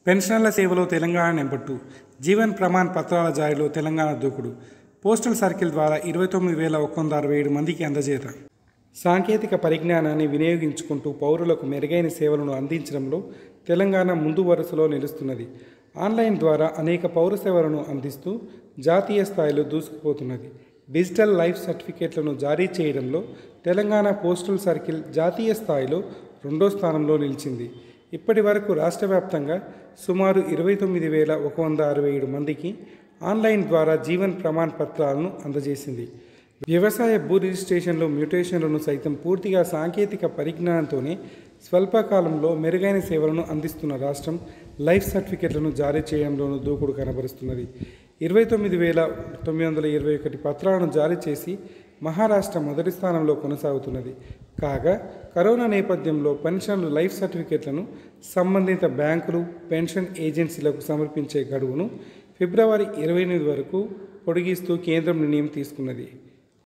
పెన్షనర్ల సేవలో తెలంగాణ నెంబట్టు జీవన్ ప్రమాణ్ పత్రాల జారీలో తెలంగాణ దూకుడు పోస్టల్ సర్కిల్ ద్వారా ఇరవై తొమ్మిది వేల ఒక వంద అరవై ఏడు మందికి అందజేత సాంకేతిక పరిజ్ఞానాన్ని వినియోగించుకుంటూ పౌరులకు మెరుగైన సేవలను అందించడంలో తెలంగాణ ముందు వరుసలో నిలుస్తున్నది ఆన్లైన్ ద్వారా అనేక పౌర సేవలను అందిస్తూ జాతీయ స్థాయిలో దూసుకుపోతున్నది డిజిటల్ లైఫ్ సర్టిఫికేట్లను జారీ చేయడంలో తెలంగాణ పోస్టల్ సర్కిల్ జాతీయ స్థాయిలో రెండో స్థానంలో నిలిచింది ఇప్పటి వరకు రాష్ట్ర వ్యాప్తంగా సుమారు ఇరవై తొమ్మిది వేల ఒక వంద అరవై ఏడు మందికి ఆన్లైన్ ద్వారా జీవన్ ప్రమాణ్ పత్రాలను అందజేసింది వ్యవసాయ భూ రిజిస్ట్రేషన్లు మ్యూటేషన్లను సైతం పూర్తిగా సాంకేతిక పరిజ్ఞానంతోనే స్వల్పకాలంలో మెరుగైన సేవలను అందిస్తున్న రాష్ట్రం లైఫ్ సర్టిఫికెట్లను జారీ చేయడంలోనూ దూకుడు కనబరుస్తున్నది ఇరవై తొమ్మిది వేల తొమ్మిది వందల ఇరవై ఒకటి పత్రాలను జారీ చేసి మహారాష్ట్ర మొదటి స్థానంలో కొనసాగుతున్నది కాగా కరోనా నేపథ్యంలో పెన్షన్లు లైఫ్ సర్టిఫికెట్లను సంబంధిత బ్యాంకులు పెన్షన్ ఏజెన్సీలకు సమర్పించే గడువును ఫిబ్రవరి ఇరవై ఎనిమిది వరకు పొడిగిస్తూ కేంద్రం నిర్ణయం తీసుకున్నది